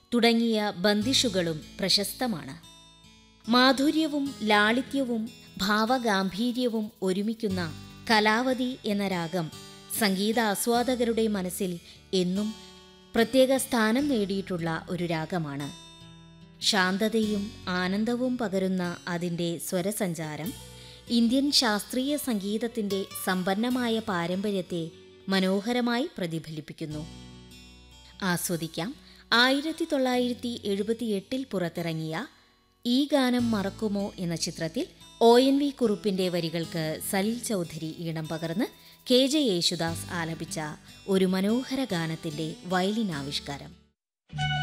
തുടങ്ങിയ ബന്ദിഷുകളും പ്രശസ്തമാണ് മാധുര്യവും ലാളിത്യവും ഭാവഗാംഭീര്യവും ഒരുമിക്കുന്ന കലാവതി എന്ന രാഗം സംഗീതാസ്വാദകരുടെ മനസ്സിൽ എന്നും പ്രത്യേക സ്ഥാനം നേടിയിട്ടുള്ള ഒരു രാഗമാണ് ശാന്തതയും ആനന്ദവും പകരുന്ന അതിൻ്റെ സ്വരസഞ്ചാരം ഇന്ത്യൻ ശാസ്ത്രീയ സംഗീതത്തിൻ്റെ സമ്പന്നമായ പാരമ്പര്യത്തെ മനോഹരമായി പ്രതിഫലിപ്പിക്കുന്നു ആസ്വദിക്കാം ആയിരത്തി തൊള്ളായിരത്തി എഴുപത്തിയെട്ടിൽ പുറത്തിറങ്ങിയ ഈ ഗാനം മറക്കുമോ എന്ന ചിത്രത്തിൽ ഒ എൻ വി കുറുപ്പിന്റെ വരികൾക്ക് സലിൽ ചൗധരി ഈണം പകർന്ന് കെ ജെ യേശുദാസ് ആലപിച്ച ഒരു മനോഹര ഗാനത്തിന്റെ വയലിൻ ആവിഷ്കാരം